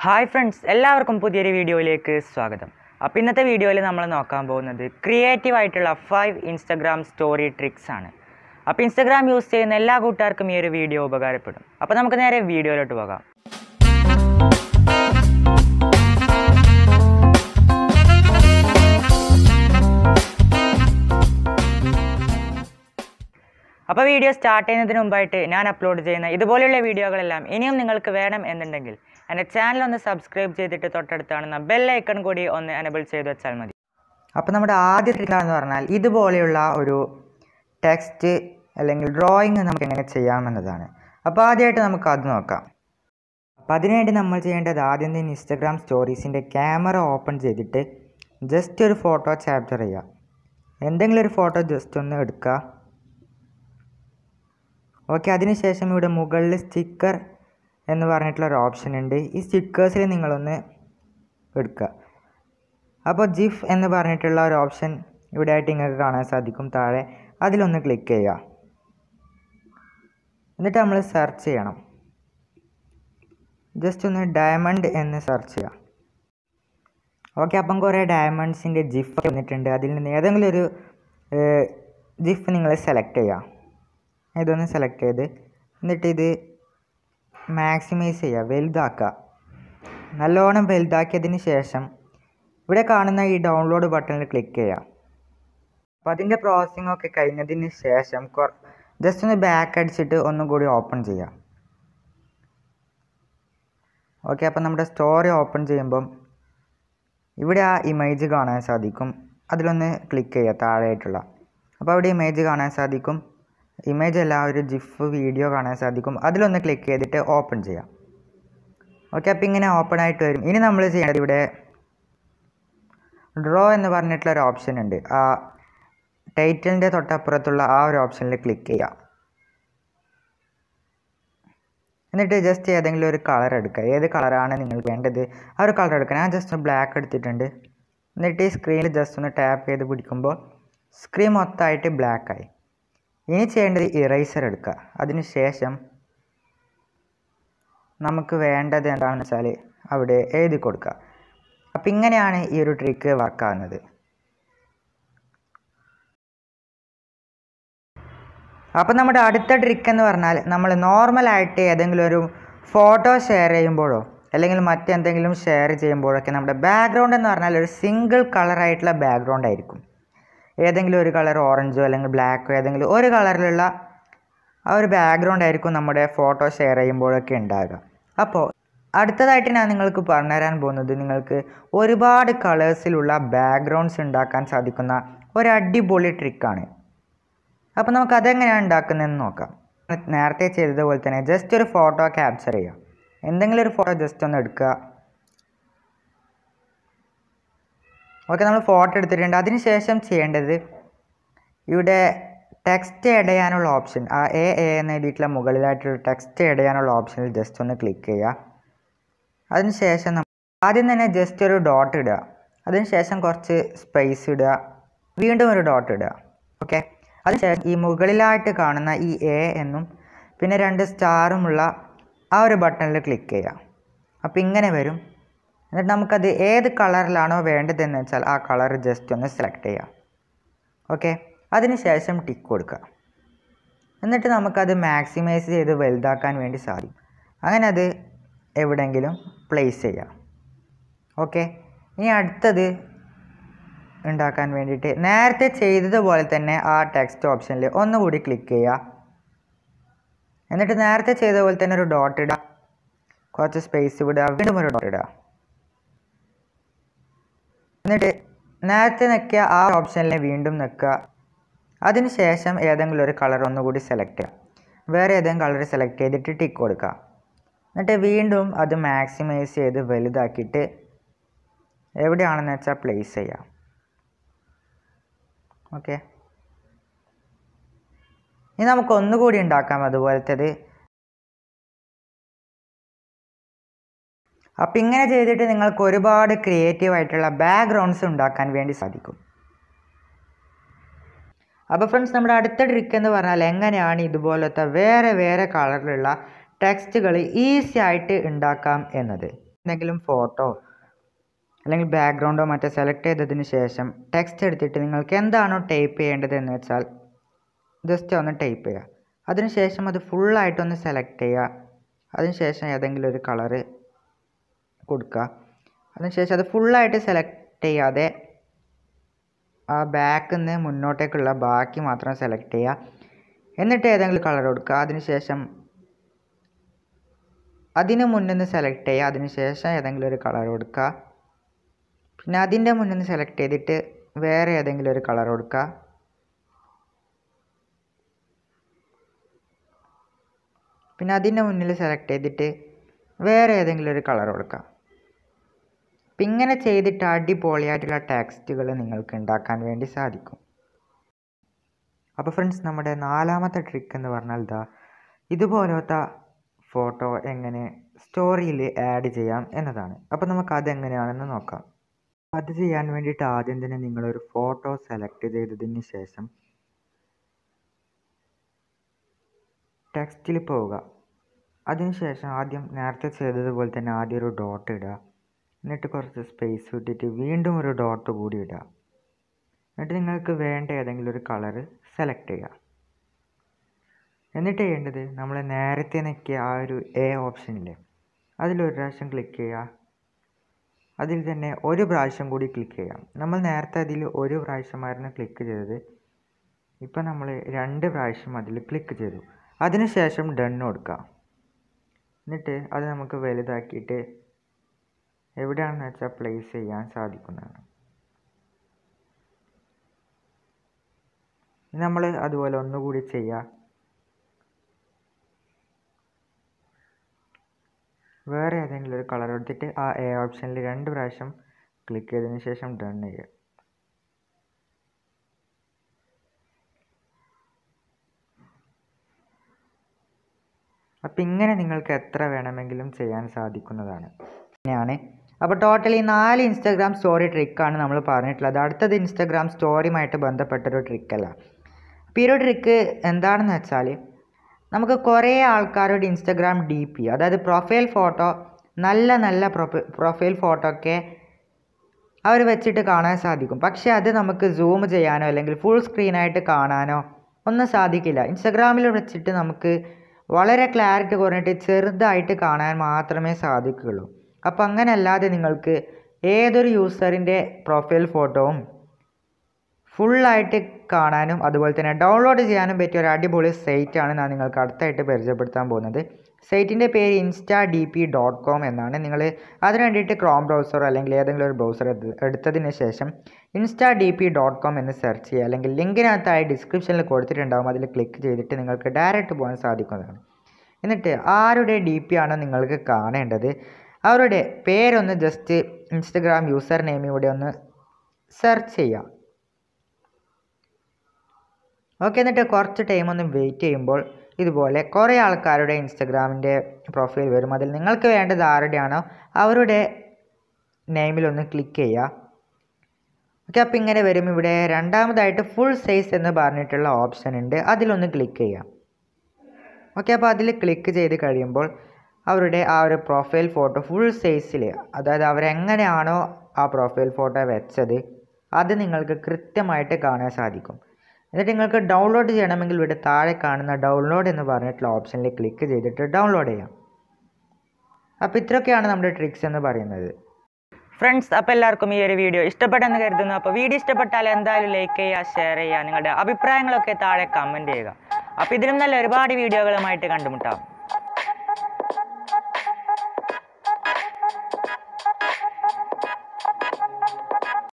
hi friends എല്ലാവർക്കും പുതിയൊരു വീഡിയോയിലേക്ക് സ്വാഗതം അപ്പോൾ ഇന്നത്തെ വീഡിയോയിൽ നമ്മൾ നോക്കാൻ പോകുന്നത് ക്രിയേറ്റീവ് ആയിട്ടുള്ള ഫൈവ് ഇൻസ്റ്റഗ്രാം സ്റ്റോറി ട്രിക്സ് ആണ് അപ്പോൾ ഇൻസ്റ്റഗ്രാം യൂസ് ചെയ്യുന്ന എല്ലാ കൂട്ടുകാർക്കും ഈ ഒരു വീഡിയോ ഉപകാരപ്പെടും അപ്പോൾ നമുക്ക് നേരെ വീഡിയോയിലോട്ട് പോകാം അപ്പോൾ വീഡിയോ സ്റ്റാർട്ട് ചെയ്യുന്നതിന് മുമ്പായിട്ട് ഞാൻ അപ്ലോഡ് ചെയ്യുന്ന ഇതുപോലെയുള്ള വീഡിയോകളെല്ലാം ഇനിയും നിങ്ങൾക്ക് വേണം എന്നുണ്ടെങ്കിൽ എൻ്റെ ചാനൽ ഒന്ന് സബ്സ്ക്രൈബ് ചെയ്തിട്ട് തൊട്ടടുത്താണെന്ന ബെൽ ഐക്കൺ കൂടി ഒന്ന് എനബിൾ ചെയ്ത് വെച്ചാൽ മതി അപ്പോൾ നമ്മുടെ ആദ്യ ട്രിക്ക് എന്ന് പറഞ്ഞാൽ ഇതുപോലെയുള്ള ഒരു ടെക്സ്റ്റ് അല്ലെങ്കിൽ ഡ്രോയിങ് നമുക്ക് എങ്ങനെ ചെയ്യാമെന്നതാണ് അപ്പോൾ ആദ്യമായിട്ട് നമുക്ക് അത് നോക്കാം അപ്പോൾ അതിനുവേണ്ടി നമ്മൾ ചെയ്യേണ്ടത് ആദ്യം തന്നെ ഇൻസ്റ്റഗ്രാം സ്റ്റോറീസിൻ്റെ ക്യാമറ ഓപ്പൺ ചെയ്തിട്ട് ജസ്റ്റ് ഒരു ഫോട്ടോ ക്യാപ്ചർ ചെയ്യുക എന്തെങ്കിലും ഒരു ഫോട്ടോ ജസ്റ്റ് ഒന്ന് എടുക്കുക ഓക്കെ അതിനുശേഷം ഇവിടെ മുകളിൽ സ്റ്റിക്കർ എന്ന് പറഞ്ഞിട്ടുള്ള ഒരു ഓപ്ഷൻ ഉണ്ട് ഈ സ്റ്റിക്കേഴ്സിൽ നിങ്ങളൊന്ന് എടുക്കുക അപ്പോൾ ജിഫ് എന്ന് പറഞ്ഞിട്ടുള്ള ഒരു ഓപ്ഷൻ ഇവിടെ ആയിട്ട് നിങ്ങൾക്ക് കാണാൻ സാധിക്കും താഴെ അതിലൊന്ന് ക്ലിക്ക് ചെയ്യുക എന്നിട്ട് നമ്മൾ സെർച്ച് ചെയ്യണം ജസ്റ്റ് ഒന്ന് ഡയമണ്ട് എന്ന് സെർച്ച് ചെയ്യുക ഓക്കെ അപ്പം കുറേ ഡയമണ്ട്സിൻ്റെ ജിഫ് വന്നിട്ടുണ്ട് അതിൽ നിന്ന് ഏതെങ്കിലും ഒരു ജിഫ് നിങ്ങൾ സെലക്ട് ചെയ്യുക ഇതൊന്ന് സെലക്ട് ചെയ്ത് എന്നിട്ട് ഇത് മാക്സിമൈസ് ചെയ്യുക വലുതാക്കുക നല്ലോണം വലുതാക്കിയതിന് ശേഷം ഇവിടെ കാണുന്ന ഈ ഡൗൺലോഡ് ബട്ടണിൽ ക്ലിക്ക് ചെയ്യുക അപ്പോൾ അതിൻ്റെ പ്രോസസ്സിംഗ് ഒക്കെ കഴിഞ്ഞതിന് ശേഷം ജസ്റ്റ് ഒന്ന് ബാക്ക് അടിച്ചിട്ട് ഒന്നും കൂടി ഓപ്പൺ ചെയ്യുക ഓക്കെ അപ്പോൾ നമ്മുടെ സ്റ്റോറി ഓപ്പൺ ചെയ്യുമ്പം ഇവിടെ ആ ഇമേജ് കാണാൻ സാധിക്കും അതിലൊന്ന് ക്ലിക്ക് ചെയ്യുക താഴെയായിട്ടുള്ള അപ്പോൾ അവിടെ ഇമേജ് കാണാൻ സാധിക്കും ഇമേജ് അല്ല ഒരു ജിഫ് വീഡിയോ കാണാൻ സാധിക്കും അതിലൊന്ന് ക്ലിക്ക് ചെയ്തിട്ട് ഓപ്പൺ ചെയ്യാം ഓക്കെ അപ്പോൾ ഇങ്ങനെ ഓപ്പൺ ആയിട്ട് വരും ഇനി നമ്മൾ ചെയ്യേണ്ടത് ഇവിടെ ഡ്രോ എന്ന് പറഞ്ഞിട്ടുള്ള ഒരു ഓപ്ഷൻ ഉണ്ട് ആ ടൈറ്റിലിൻ്റെ തൊട്ടപ്പുറത്തുള്ള ആ ഒരു ഓപ്ഷനിൽ ക്ലിക്ക് ചെയ്യാം എന്നിട്ട് ജസ്റ്റ് ഏതെങ്കിലും ഒരു കളർ എടുക്കുക ഏത് കളറാണ് നിങ്ങൾക്ക് വേണ്ടത് ആ ഒരു കളർ എടുക്കുക ഞാൻ ജസ്റ്റ് ബ്ലാക്ക് എടുത്തിട്ടുണ്ട് എന്നിട്ട് ഈ സ്ക്രീനിൽ ജസ്റ്റ് ഒന്ന് ടാപ്പ് ചെയ്ത് പിടിക്കുമ്പോൾ സ്ക്രീൻ മൊത്തമായിട്ട് ബ്ലാക്കായി ഇനി ചെയ്യേണ്ടത് ഇറേസർ എടുക്കുക അതിന് ശേഷം നമുക്ക് വേണ്ടത് എന്താണെന്ന് വെച്ചാൽ അവിടെ എഴുതി കൊടുക്കുക അപ്പം ഇങ്ങനെയാണ് ഈ ഒരു ട്രിക്ക് വർക്കാകുന്നത് അപ്പം നമ്മുടെ അടുത്ത ട്രിക്ക് എന്ന് പറഞ്ഞാൽ നമ്മൾ നോർമലായിട്ട് ഏതെങ്കിലും ഒരു ഫോട്ടോ ഷെയർ ചെയ്യുമ്പോഴോ അല്ലെങ്കിൽ മറ്റെന്തെങ്കിലും ഷെയർ ചെയ്യുമ്പോഴൊക്കെ നമ്മുടെ ബാക്ക്ഗ്രൗണ്ട് എന്ന് പറഞ്ഞാൽ ഒരു സിംഗിൾ കളറായിട്ടുള്ള ബാക്ക്ഗ്രൗണ്ട് ആയിരിക്കും ഏതെങ്കിലും ഒരു കളർ ഓറഞ്ചോ അല്ലെങ്കിൽ ബ്ലാക്കോ ഏതെങ്കിലും ഒരു കളറിലുള്ള ആ ഒരു ബാക്ക്ഗ്രൗണ്ട് ആയിരിക്കും നമ്മുടെ ഫോട്ടോ ഷെയർ ചെയ്യുമ്പോഴൊക്കെ ഉണ്ടാകുക അപ്പോൾ അടുത്തതായിട്ട് ഞാൻ നിങ്ങൾക്ക് പറഞ്ഞുതരാൻ പോകുന്നത് നിങ്ങൾക്ക് ഒരുപാട് കളേഴ്സിലുള്ള ബാക്ക്ഗ്രൗണ്ട്സ് ഉണ്ടാക്കാൻ സാധിക്കുന്ന ഒരു അടിപൊളി ട്രിക്കാണ് അപ്പോൾ നമുക്ക് അതെങ്ങനെയാണ് ഉണ്ടാക്കുന്നതെന്ന് നോക്കാം നേരത്തെ ചെയ്തതുപോലെ തന്നെ ജസ്റ്റ് ഒരു ഫോട്ടോ ക്യാപ്ചർ ചെയ്യുക എന്തെങ്കിലും ഒരു ഫോട്ടോ ജസ്റ്റ് ഒന്ന് എടുക്കുക ഓക്കെ നമ്മൾ ഫോട്ടോ എടുത്തിട്ടുണ്ട് അതിന് ശേഷം ചെയ്യേണ്ടത് ഇവിടെ ടെക്സ്റ്റ് ആഡ് ചെയ്യാനുള്ള ഓപ്ഷൻ ആ എ എ എന്ന് എഴുതിയിട്ടുള്ള മുകളിലായിട്ടുള്ള ടെക്സ്റ്റ് ആഡ് ചെയ്യാനുള്ള ഓപ്ഷനിൽ ജസ്റ്റ് ഒന്ന് ക്ലിക്ക് ചെയ്യുക അതിന് ശേഷം നമ്മൾ ആദ്യം തന്നെ ജസ്റ്റ് ഒരു ഡോട്ട് ഇടുക അതിന് ശേഷം കുറച്ച് സ്പേസ് ഇടുക വീണ്ടും ഒരു ഡോട്ട് ഇടുക ഓക്കെ അതിനുശേഷം ഈ മുകളിലായിട്ട് കാണുന്ന ഈ എ എന്നും പിന്നെ രണ്ട് സ്റ്റാറുമുള്ള ആ ഒരു ബട്ടണിൽ ക്ലിക്ക് ചെയ്യുക അപ്പോൾ ഇങ്ങനെ വരും എന്നിട്ട് നമുക്കത് ഏത് കളറിലാണോ വേണ്ടതെന്ന് വെച്ചാൽ ആ കളർ ജസ്റ്റ് ഒന്ന് സെലക്ട് ചെയ്യുക ഓക്കെ അതിനുശേഷം ടിക്ക് കൊടുക്കുക എന്നിട്ട് നമുക്കത് മാക്സിമൈസ് ചെയ്ത് വലുതാക്കാൻ വേണ്ടി സാധിക്കും അങ്ങനെ അത് എവിടെയെങ്കിലും പ്ലേസ് ചെയ്യാം ഓക്കെ ഇനി അടുത്തത് ഉണ്ടാക്കാൻ വേണ്ടിയിട്ട് നേരത്തെ ചെയ്തതുപോലെ തന്നെ ആ ടെക്സ്റ്റ് ഓപ്ഷനിൽ ഒന്നുകൂടി ക്ലിക്ക് ചെയ്യുക എന്നിട്ട് നേരത്തെ ചെയ്ത പോലെ തന്നെ ഒരു ഡോട്ട് ഇടുക കുറച്ച് സ്പേസ് വിടുക വീണ്ടും ഒരു ഡോട്ട് ഇടുക എന്നിട്ട് നേരത്തെ നിൽക്കിയ ആ ഓപ്ഷനിൽ വീണ്ടും നിൽക്കുക അതിനുശേഷം ഏതെങ്കിലും ഒരു കളർ ഒന്നുകൂടി സെലക്ട് ചെയ്യുക വേറെ ഏതെങ്കിലും കളർ സെലക്ട് ചെയ്തിട്ട് ടിക്ക് കൊടുക്കുക എന്നിട്ട് വീണ്ടും അത് മാക്സിമൈസ് ചെയ്ത് വലുതാക്കിയിട്ട് എവിടെയാണെന്ന് വെച്ചാൽ പ്ലേസ് ചെയ്യാം ഓക്കെ ഇനി നമുക്ക് ഒന്നുകൂടി ഉണ്ടാക്കാം അതുപോലത്തേത് അപ്പം ഇങ്ങനെ ചെയ്തിട്ട് നിങ്ങൾക്ക് ഒരുപാട് ക്രിയേറ്റീവ് ആയിട്ടുള്ള ബാക്ക്ഗ്രൗണ്ട്സ് ഉണ്ടാക്കാൻ വേണ്ടി സാധിക്കും അപ്പോൾ ഫ്രണ്ട്സ് നമ്മുടെ അടുത്ത ട്രിക്ക് എന്ന് പറഞ്ഞാൽ എങ്ങനെയാണ് ഇതുപോലത്തെ വേറെ വേറെ കളറിലുള്ള ടെക്സ്റ്റുകൾ ഈസി ആയിട്ട് ഉണ്ടാക്കാം എന്നത് എന്തെങ്കിലും ഫോട്ടോ അല്ലെങ്കിൽ ബാക്ക്ഗ്രൗണ്ടോ മറ്റോ സെലക്ട് ചെയ്തതിന് ശേഷം ടെക്സ്റ്റ് എടുത്തിട്ട് നിങ്ങൾക്ക് എന്താണോ ടൈപ്പ് ചെയ്യേണ്ടത് എന്ന് വെച്ചാൽ ജസ്റ്റ് ഒന്ന് ടൈപ്പ് ചെയ്യുക അതിനുശേഷം അത് ഫുള്ളായിട്ടൊന്ന് സെലക്ട് ചെയ്യുക അതിനുശേഷം ഏതെങ്കിലും ഒരു കളറ് കൊടുക്കുക അതിനുശേഷം അത് ഫുള്ളായിട്ട് സെലക്ട് ചെയ്യാതെ ആ ബാക്കിൽ നിന്ന് മുന്നോട്ടേക്കുള്ള ബാക്കി മാത്രം സെലക്ട് ചെയ്യുക എന്നിട്ട് ഏതെങ്കിലും കളർ കൊടുക്കുക അതിനുശേഷം അതിന് മുന്നിൽ നിന്ന് സെലക്ട് ചെയ്യുക അതിനുശേഷം ഏതെങ്കിലും ഒരു കളർ കൊടുക്കുക പിന്നെ അതിൻ്റെ മുന്നിൽ നിന്ന് സെലക്ട് ചെയ്തിട്ട് വേറെ ഏതെങ്കിലും ഒരു കളർ കൊടുക്കുക പിന്നെ അതിൻ്റെ മുന്നിൽ സെലക്ട് ചെയ്തിട്ട് വേറെ ഏതെങ്കിലും ഒരു കളർ കൊടുക്കുക അപ്പം ഇങ്ങനെ ചെയ്തിട്ട് അടിപൊളിയായിട്ടുള്ള ടെക്സ്റ്റുകൾ നിങ്ങൾക്ക് ഉണ്ടാക്കാൻ വേണ്ടി സാധിക്കും അപ്പോൾ ഫ്രണ്ട്സ് നമ്മുടെ നാലാമത്തെ ട്രിക്ക് എന്ന് പറഞ്ഞാൽ ഇതാ ഇതുപോലത്തെ ഫോട്ടോ എങ്ങനെ സ്റ്റോറിയിൽ ആഡ് ചെയ്യാം എന്നതാണ് അപ്പോൾ നമുക്ക് അതെങ്ങനെയാണെന്ന് നോക്കാം അത് ചെയ്യാൻ വേണ്ടിയിട്ട് ആദ്യം തന്നെ നിങ്ങളൊരു ഫോട്ടോ സെലക്ട് ചെയ്തതിന് ശേഷം ടെക്സ്റ്റിൽ പോവുക അതിനുശേഷം ആദ്യം നേരത്തെ ചെയ്തതുപോലെ തന്നെ ആദ്യം ഒരു ഡോട്ട് ഇടുക എന്നിട്ട് കുറച്ച് സ്പേസ് വിട്ടിട്ട് വീണ്ടും ഒരു ഡോട്ട് കൂടി ഇടുക എന്നിട്ട് നിങ്ങൾക്ക് വേണ്ട ഏതെങ്കിലും ഒരു കളറ് സെലക്ട് ചെയ്യുക എന്നിട്ട് ചെയ്യേണ്ടത് നമ്മൾ നേരത്തെ നിൽക്കിയ ആ ഒരു എ ഓപ്ഷനില്ലേ അതിലൊരു പ്രാവശ്യം ക്ലിക്ക് ചെയ്യുക അതിൽ തന്നെ ഒരു പ്രാവശ്യം കൂടി ക്ലിക്ക് ചെയ്യാം നമ്മൾ നേരത്തെ അതിൽ ഒരു പ്രാവശ്യമായിരുന്നു ക്ലിക്ക് ചെയ്തത് ഇപ്പം നമ്മൾ രണ്ട് പ്രാവശ്യം അതിൽ ക്ലിക്ക് ചെയ്തു അതിനുശേഷം ഡൺ കൊടുക്കുക എന്നിട്ട് അത് നമുക്ക് വലുതാക്കിയിട്ട് എവിടെയാണെന്ന് വെച്ചാൽ പ്ലേസ് ചെയ്യാൻ സാധിക്കുന്നതാണ് നമ്മൾ അതുപോലെ ഒന്നുകൂടി ചെയ്യുക വേറെ ഏതെങ്കിലും ഒരു കളർ എടുത്തിട്ട് ആ എ ഓപ്ഷനിൽ രണ്ട് പ്രാവശ്യം ക്ലിക്ക് ചെയ്തതിന് ശേഷം ഡൺ ചെയ്യുക അപ്പം ഇങ്ങനെ നിങ്ങൾക്ക് എത്ര വേണമെങ്കിലും ചെയ്യാൻ സാധിക്കുന്നതാണ് അങ്ങനെയാണ് അപ്പോൾ ടോട്ടലി നാല് ഇൻസ്റ്റാഗ്രാം സ്റ്റോറി ട്രിക്കാണ് നമ്മൾ പറഞ്ഞിട്ടുള്ളത് അടുത്തത് ഇൻസ്റ്റാഗ്രാം സ്റ്റോറിയുമായിട്ട് ബന്ധപ്പെട്ടൊരു ട്രിക്കല്ല അപ്പോൾ ഈ ഒരു ട്രിക്ക് എന്താണെന്ന് വെച്ചാൽ നമുക്ക് കുറേ ആൾക്കാരുടെ ഇൻസ്റ്റാഗ്രാം ഡി പി അതായത് പ്രൊഫൈൽ ഫോട്ടോ നല്ല നല്ല പ്രൊഫൈൽ ഫോട്ടോ ഒക്കെ അവർ വെച്ചിട്ട് കാണാൻ സാധിക്കും പക്ഷേ അത് നമുക്ക് സൂം ചെയ്യാനോ അല്ലെങ്കിൽ ഫുൾ സ്ക്രീനായിട്ട് കാണാനോ ഒന്നും സാധിക്കില്ല ഇൻസ്റ്റഗ്രാമിൽ വെച്ചിട്ട് നമുക്ക് വളരെ ക്ലാരിറ്റി കുറഞ്ഞിട്ട് ചെറുതായിട്ട് കാണാൻ മാത്രമേ സാധിക്കുകയുള്ളൂ അപ്പോൾ അങ്ങനെ അല്ലാതെ നിങ്ങൾക്ക് ഏതൊരു യൂസറിൻ്റെ പ്രൊഫൈൽ ഫോട്ടോവും ഫുള്ളായിട്ട് കാണാനും അതുപോലെ തന്നെ ഡൗൺലോഡ് ചെയ്യാനും പറ്റിയ ഒരു അടിപൊളി സൈറ്റാണ് ഞാൻ നിങ്ങൾക്ക് അടുത്തായിട്ട് പരിചയപ്പെടുത്താൻ പോകുന്നത് സൈറ്റിൻ്റെ പേര് Insta D P dot com എന്നാണ് നിങ്ങൾ അതിന് വേണ്ടിയിട്ട് ക്രോം ബ്രൗസറോ അല്ലെങ്കിൽ ഏതെങ്കിലും ഒരു ബ്രൗസർ എടുത്തതിന് ശേഷം Insta D P dot com എന്ന് സെർച്ച് ചെയ്യുക അല്ലെങ്കിൽ ലിങ്കിനകത്തായി ഡിസ്ക്രിപ്ഷനിൽ കൊടുത്തിട്ടുണ്ടാകും അതിൽ ക്ലിക്ക് ചെയ്തിട്ട് നിങ്ങൾക്ക് ഡയറക്റ്റ് പോകാൻ സാധിക്കുന്നതാണ് എന്നിട്ട് ആരുടെ ഡി പി ആണോ നിങ്ങൾക്ക് കാണേണ്ടത് അവരുടെ പേരൊന്ന് ജസ്റ്റ് ഇൻസ്റ്റഗ്രാം യൂസർ നെയിം ഇവിടെ ഒന്ന് സെർച്ച് ചെയ്യുക ഓക്കെ എന്നിട്ട് കുറച്ച് ടൈം ഒന്ന് വെയിറ്റ് ചെയ്യുമ്പോൾ ഇതുപോലെ കുറേ ആൾക്കാരുടെ ഇൻസ്റ്റഗ്രാമിൻ്റെ പ്രൊഫൈൽ വരും അതിൽ നിങ്ങൾക്ക് വേണ്ടത് ആരുടെയാണോ അവരുടെ നെയിമിലൊന്ന് ക്ലിക്ക് ചെയ്യുക ഓക്കെ അപ്പോൾ ഇങ്ങനെ വരും ഇവിടെ രണ്ടാമതായിട്ട് ഫുൾ സൈസ് എന്ന് പറഞ്ഞിട്ടുള്ള ഓപ്ഷൻ ഉണ്ട് അതിലൊന്ന് ക്ലിക്ക് ചെയ്യാം ഓക്കെ അപ്പോൾ അതിൽ ക്ലിക്ക് ചെയ്ത് കഴിയുമ്പോൾ അവരുടെ ആ ഒരു പ്രൊഫൈൽ ഫോട്ടോ ഫുൾ സൈസിൽ അതായത് അവരെങ്ങനെയാണോ ആ പ്രൊഫൈൽ ഫോട്ടോ വെച്ചത് അത് നിങ്ങൾക്ക് കൃത്യമായിട്ട് കാണാൻ സാധിക്കും എന്നിട്ട് നിങ്ങൾക്ക് ഡൗൺലോഡ് ചെയ്യണമെങ്കിൽ ഇവിടെ താഴെ കാണുന്ന ഡൗൺലോഡ് എന്ന് പറഞ്ഞിട്ടുള്ള ഓപ്ഷനിൽ ക്ലിക്ക് ചെയ്തിട്ട് ഡൗൺലോഡ് ചെയ്യാം അപ്പോൾ ഇത്രയൊക്കെയാണ് നമ്മുടെ ട്രിക്സ് എന്ന് പറയുന്നത് ഫ്രണ്ട്സ് അപ്പോൾ എല്ലാവർക്കും ഈ ഒരു വീഡിയോ ഇഷ്ടപ്പെട്ടെന്ന് കരുതുന്നു അപ്പോൾ വീഡിയോ ഇഷ്ടപ്പെട്ടാൽ എന്തായാലും ലൈക്ക് ചെയ്യുക ഷെയർ ചെയ്യുക നിങ്ങളുടെ അഭിപ്രായങ്ങളൊക്കെ താഴെ കമൻറ്റ് ചെയ്യുക അപ്പോൾ ഇതിലും നല്ല ഒരുപാട് വീഡിയോകളുമായിട്ട് കണ്ടുമുട്ടാം